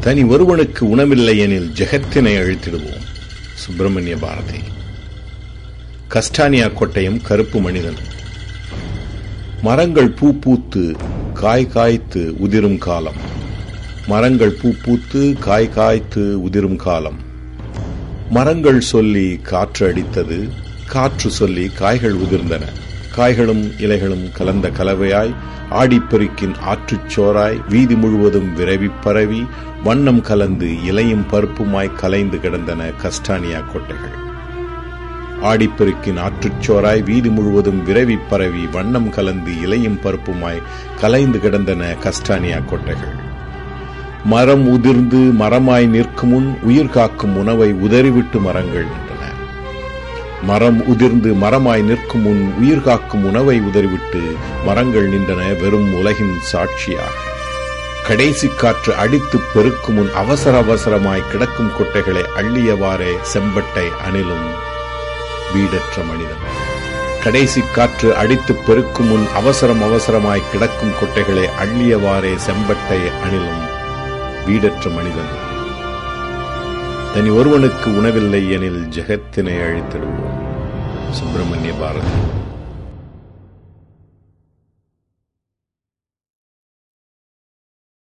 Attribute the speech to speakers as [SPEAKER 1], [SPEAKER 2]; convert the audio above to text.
[SPEAKER 1] தனி ஒருவனுக்கு உணவில்லை எனில் ஜெகத்தினை அழித்திடுவோம் சுப்பிரமணிய பாரதி கஸ்டானியா கொட்டையும் கருப்பு மனிதன் மரங்கள் பூ பூத்து காய் காய்த்து உதிரும் காலம் மரங்கள் பூ பூத்து காய் காய்த்து உதிரும் காலம் மரங்கள் சொல்லி காற்று அடித்தது காற்று சொல்லி காய்கள் உதிர்ந்தன காய்களும் இலைகளும் கலந்த கலவையாய் ஆடிப்பெருக்கின் ஆற்றுச் சோராய் வீதி முழுவதும் விரவி பரவி வண்ணம் கலந்து இலையும் பருப்புமாய் கலைந்து கிடந்தன கஸ்டானியா கொட்டைகள் ஆடிப்பெருக்கின் ஆற்றுச்சோராய் வீதி முழுவதும் விரவி பரவி வண்ணம் கலந்து இலையும் பருப்புமாய் கலைந்து கிடந்தன கஸ்டானியா கொட்டைகள் மரம் உதிர்ந்து மரமாய் நிற்கும் முன் உயிர் காக்கும் உணவை உதறிவிட்டு மரங்கள் நின்றன மரம் உதிர்ந்து மரமாய் நிற்கும் முன் உயிர் காக்கும் உணவை உதறிவிட்டு மரங்கள் நின்றன வெறும் உலகின் சாட்சியாக கடைசி காற்று அடித்து பெருக்கும் முன் அவசர அவசரமாய் கிடக்கும் கொட்டைகளை அள்ளியவாறே செம்பட்டை அணிலும் வீடற்ற மனிதன் கடைசி காற்று அடித்து பெருக்கும் முன் அவசரம் அவசரமாய் கிடக்கும் கொட்டைகளை அள்ளியவாறே செம்பட்டை அணிலும் வீடற்ற மனிதன் தனி ஒருவனுக்கு உணவில்லை எனில் ஜெகத்தினை அழித்திடுவோம் சுப்பிரமணிய பாரதி